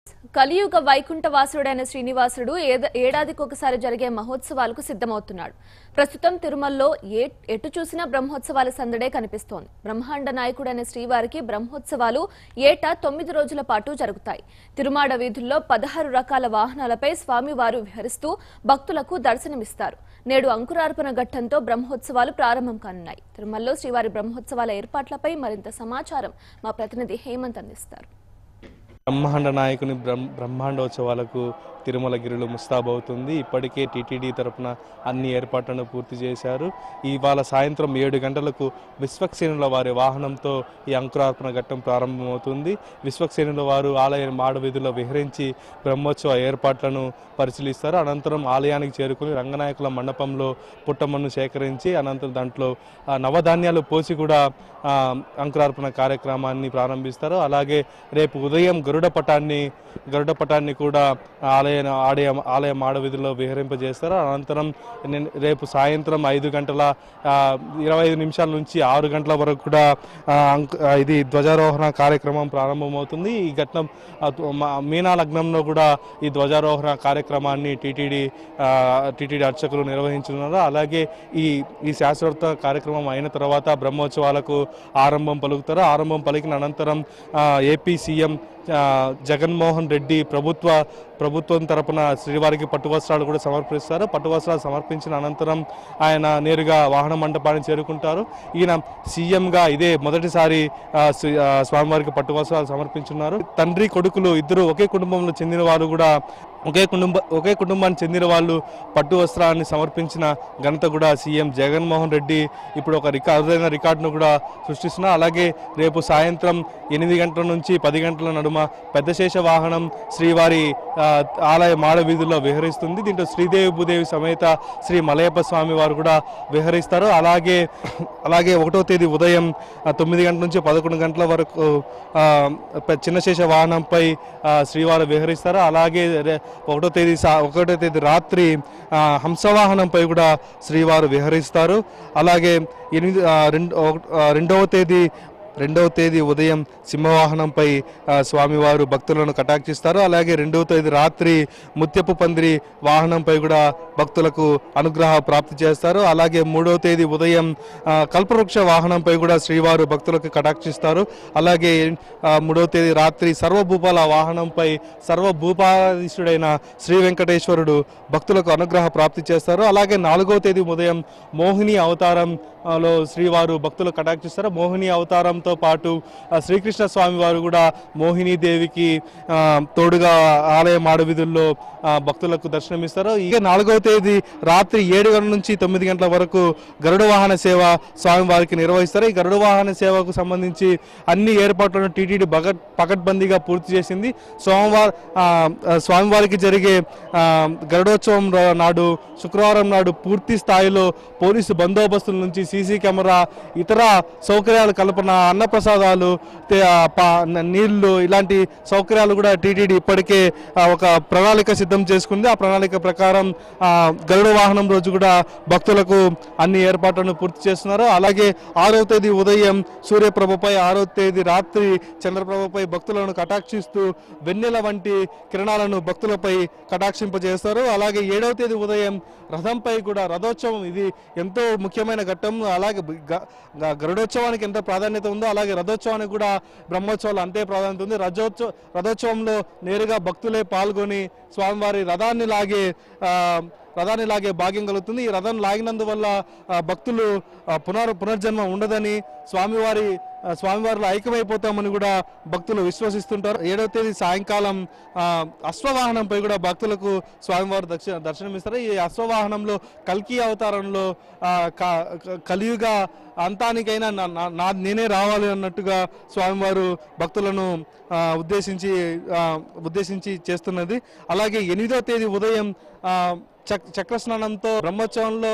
కలియుగ వైకుంఠవాసుడైన శ్రీనివాసుడు ఏద- ఏడాదికి ఒకసారి జరిగే మహోత్సవాలకు సిద్ధమవుతున్నాడు ప్రస్తుతం తిరుమలలో ఏ ఎటు చూసినా బ్రహ్మోత్సవాల సందడే కనిపిస్తోంది బ్రహ్మాండ నాయకుడైన శ్రీవారికి బ్రహ్మోత్సవాలు ఏటా తొమ్మిది రోజుల పాటు జరుగుతాయి తిరుమాడ వీధుల్లో పదహారు రకాల వాహనాలపై స్వామివారు విహరిస్తూ భక్తులకు దర్శనమిస్తారు నేడు అంకురార్పణ ఘట్టంతో బ్రహ్మోత్సవాలు ప్రారంభం కానున్నాయి తిరుమలలో శ్రీవారి బ్రహ్మోత్సవాల ఏర్పాట్లపై మరింత సమాచారం మా ప్రతినిధి హేమంత్ అందిస్తారు బ్రహ్మాండ నాయకుని బ్రహ్మ బ్రహ్మాండోత్సవాలకు తిరుమల గిరిలో ముస్తాబవుతుంది ఇప్పటికే టీటీడీ తరపున అన్ని ఏర్పాట్లను పూర్తి చేశారు ఇవాళ సాయంత్రం ఏడు గంటలకు విశ్వక్సేనుల వారి వాహనంతో ఈ అంకురార్పణ ఘట్టం ప్రారంభమవుతుంది విశ్వక్సేనుల వారు ఆలయ మాడవీధుల్లో విహరించి బ్రహ్మోత్సవ ఏర్పాట్లను పరిశీలిస్తారు అనంతరం ఆలయానికి చేరుకుని రంగనాయకుల మండపంలో పుట్టమ్మను సేకరించి అనంతరం దాంట్లో ఆ, నవధాన్యాలు పోసి కూడా ఆ, అంకురార్పణ కార్యక్రమాన్ని ప్రారంభిస్తారు అలాగే రేపు ఉదయం గరుడ పటాన్ని గరుడ పటాన్ని కూడా ఆలయ ఆలయ ఆలయ మాడవీధిలో విహరింపజేస్తారు అనంతరం నిన్- రేపు సాయంత్రం ఐదు గంటల ఆ, ఇరవై ఐదు నిమిషాల నుంచి ఆరు గంటల వరకు కూడా ఆ, అంక- ఆ, ఇది ధ్వజారోహణ కార్యక్రమం ప్రారంభమవుతుంది ఈ ఘట్టం ఆ, త- మా- మీనా లగ్నంలో కూడా ఈ ధ్వజారోహణ కార్యక్రమాన్ని టీటీడీ టీటీడీ అర్చకులు నిర్వహించున్నారు అలాగే ఈ ఈ శాస్త్రోక్త కార్యక్రమం అయిన తర్వాత బ్రహ్మోత్సవాలకు ఆరంభం పలుకుతారు ఆరంభం పలికిన అనంతరం ఆ, ఏపీ సీఎం ఆ, జగన్మోహన్ రెడ్డి ప్రభుత్వ ప్రభుత్వం తరపున శ్రీవారికి పట్టు వస్త్రాలు కూడా సమర్పిస్తారు పట్టు వస్త్రాలు సమర్పించిన అనంతరం ఆయన నేరుగా వాహన మండపాన్ని చేరుకుంటారు ఈయన సీఎంగా ఇదే మొదటిసారి ఆ, శ్రీ- ఆ, స్వామివారికి పట్టు వస్త్రాలు సమర్పించున్నారు తండ్రి కొడుకులు ఇద్దరు ఒకే కుటుంబంలో చెందిన వారు కూడా ఒకే కుటుంబ ఒకే కుటుంబానికి చెందిన వాళ్ళు పట్టు వస్త్రాన్ని సమర్పించిన ఘనత కూడా సీఎం జగన్మోహన్ రెడ్డి ఇప్పుడు ఒక రికా అరుదైన రికార్డును కూడా సృష్టిస్తున్నారు అలాగే రేపు సాయంత్రం ఎనిమిది గంటల నుంచి పది గంటల నడుమ పెద్ద శేష వాహనం శ్రీవారి ఆ, ఆలయ మాడ వీధుల్లో విహరిస్తుంది దీంట్లో శ్రీదేవి భూదేవి సమేత శ్రీ మలయప్ప స్వామి వారు కూడా విహరిస్తారు అలాగే అలాగే ఒకటో తేదీ ఉదయం ఆ, తొమ్మిది గంటల నుంచి పదకొండు గంటల వరకు ఆ, పె- చిన్న శేష వాహనంపై ఆ, శ్రీవారు విహరిస్తారు అలాగే రే- ఒకటో తేదీ సా- ఒకటో తేదీ రాత్రి ఆ, హంసవాహనంపై కూడా శ్రీవారు విహరిస్తారు అలాగే ఎనిమిది ఆ, రెండు ఒక- ఆ, రెండవ తేదీ రెండవ తేదీ ఉదయం సింహవాహనంపై ఆ, స్వామివారు భక్తులను కటాక్షిస్తారు అలాగే రెండవ తేదీ రాత్రి ముత్యపు పందిరి వాహనంపై కూడా భక్తులకు అనుగ్రహ ప్రాప్తి చేస్తారు అలాగే మూడవ తేదీ ఉదయం ఆ, కల్పవృక్ష వాహనంపై కూడా శ్రీవారు భక్తులకు కటాక్షిస్తారు అలాగే ఆ, మూడవ తేదీ రాత్రి సర్వభూపాల వాహనంపై సర్వభూపాధీశుడైన శ్రీ వెంకటేశ్వరుడు భక్తులకు అనుగ్రహ ప్రాప్తి చేస్తారు అలాగే నాలుగవ తేదీ ఉదయం మోహిని అవతారం ఆ, లో శ్రీవారు భక్తులు కటాక్షిస్తారు మోహిని అవతారంతో పాటు ఆ, శ్రీకృష్ణ స్వామి వారు కూడా మోహిని దేవికి ఆ, తోడుగా ఆలయ మాడవీధుల్లో ఆ, భక్తులకు దర్శనమిస్తారు ఇక నాలుగవ తేదీ రాత్రి ఏడు గంటల నుంచి తొమ్మిది గంటల వరకు గరుడ వాహన సేవ స్వామివారికి నిర్వహిస్తారు ఈ గరుడ వాహన సేవకు సంబంధించి అన్ని ఏర్పాట్లను టీటీడీ బగట్ పకడ్బందీగా పూర్తి చేసింది సోమవారం ఆ, ఆ, స్వామివారికి జరిగే ఆ, గరుడోత్సవం రా- నాడు శుక్రవారం నాడు పూర్తి స్థాయిలో పోలీసు బందోబస్తుల నుంచి సీసీ కెమెరా ఇతర సౌకర్యాల కల్పన అన్నప్రసాదాలు తే- ఆ, పా- న- నీళ్లు ఇలాంటి సౌకర్యాలు కూడా టీటీడీ ఇప్పటికే ఆ, ఒక ప్రణాళిక సిద్ధం చేసుకుంది ఆ ప్రణాళిక ప్రకారం ఆ, గరుడ వాహనం రోజు కూడా భక్తులకు అన్ని ఏర్పాట్లను పూర్తి చేస్తున్నారు అలాగే ఆరవ తేదీ ఉదయం సూర్యప్రభపై ఆరవ తేదీ రాత్రి చంద్రప్రభపై భక్తులను కటాక్షిస్తూ వెన్నెల వంటి కిరణాలను భక్తులపై కటాక్షింపజేస్తారు అలాగే ఏడవ తేదీ ఉదయం రథంపై కూడా రథోత్సవం ఇది ఎంతో ముఖ్యమైన ఘట్టం అలాగే గ- గ- గరుడోత్సవానికి ఎంత ప్రాధాన్యత ఉందో అలాగే రథోత్సవానికి కూడా బ్రహ్మోత్సవాలు అంతే ప్రాధాన్యత ఉంది రథోత్సవ రథోత్సవంలో నేరుగా భక్తులే పాల్గొని స్వామివారి రథాన్ని లాగే ఆ, రథాన్ని లాగే భాగ్యం కలుగుతుంది ఈ రథం లాగినందువల్ల ఆ, భక్తులు ఆ, పునర్ పునర్జన్మ ఉండదని స్వామివారి ఆ, స్వామివారిలో ఐక్యమైపోతామని కూడా భక్తులు విశ్వసిస్తుంటారు ఏడవ తేదీ సాయంకాలం ఆ, అశ్వవాహనంపై కూడా భక్తులకు స్వామివారు దర్శ దర్శనమిస్తారు ఈ అశ్వవాహనంలో కల్కి అవతారంలో ఆ, క- క- కలియుగ అంతానికైనా నా- నా- నా నేనే రావాలి అన్నట్టుగా స్వామివారు భక్తులను ఆ, ఉద్దేశించి ఆ, ఉద్దేశించి చేస్తున్నది అలాగే ఎనిమిదో తేదీ ఉదయం ఆ, చక్ చక్ర స్నానంతో బ్రహ్మోత్సవంలో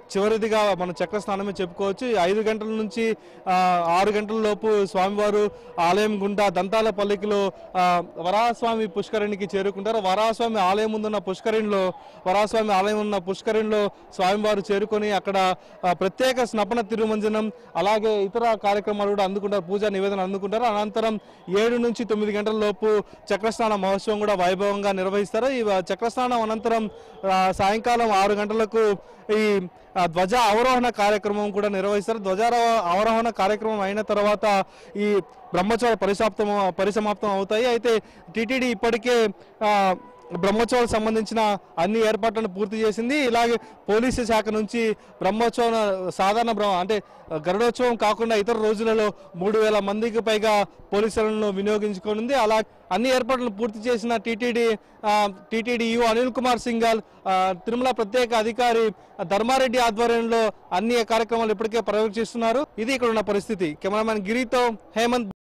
చివరిదిగా మనం చక్ర స్నానమే చెప్పుకోవచ్చు ఈ ఐదు గంటల నుంచి ఆ, ఆరు గంటల లోపు స్వామివారు ఆలయం గుండా దంతాల పల్లికిలో ఆ, వరాహస్వామి పుష్కరిణికి చేరుకుంటారు వరాహస్వామి ఆలయం ముందున్న పుష్కరిణిలో వరాహస్వామి ఆలయం ఉన్న పుష్కరిణిలో స్వామివారు చేరుకొని అక్కడ ఆ, ప్రత్యేక స్నపన తిరుమంజనం అలాగే ఇతర కార్యక్రమాలు కూడా అందుకుంటారు పూజా నివేదన అందుకుంటారు అనంతరం ఏడు నుంచి తొమ్మిది గంటల లోపు చక్రస్నాన మహోత్సవం కూడా వైభవంగా నిర్వహిస్తారు ఈ చక్రస్నానం అనంతరం ఆ, సాయంకాలం ఆరు గంటలకు ఈ ఆ, ధ్వజ అవరోహణ కార్యక్రమం కూడా నిర్వహిస్తారు ధ్వజారో అవరోహణ కార్యక్రమం అయిన తర్వాత ఈ బ్రహ్మోత్సవాలు పరిసమాప్తం పరిసమాప్తం అవుతాయి అయితే టీటీడీ ఇప్పటికే ఆ, బ్రహ్మోత్సవాలకు సంబంధించిన అన్ని ఏర్పాట్లను పూర్తి చేసింది ఇలాగే పోలీసు శాఖ నుంచి బ్రహ్మోత్సవం సాధారణ బ్రహ్మ అంటే గరుడోత్సవం కాకుండా ఇతర రోజులలో మూడు వేల మందికి పైగా పోలీసులను వినియోగించుకోనుంది అలా అన్ని ఏర్పాట్లను పూర్తి చేసిన TTD TTD EO Anil Kumar Singhal ఆ, తిరుమల ప్రత్యేక అధికారి ధర్మారెడ్డి ఆధ్వర్యంలో అన్ని కార్యక్రమాలు ఇప్పటికే పర్యవేక్షిస్తున్నారు ఇది ఇక్కడ ఉన్న పరిస్థితి కెమెరామెన్ గిరితో హేమంత్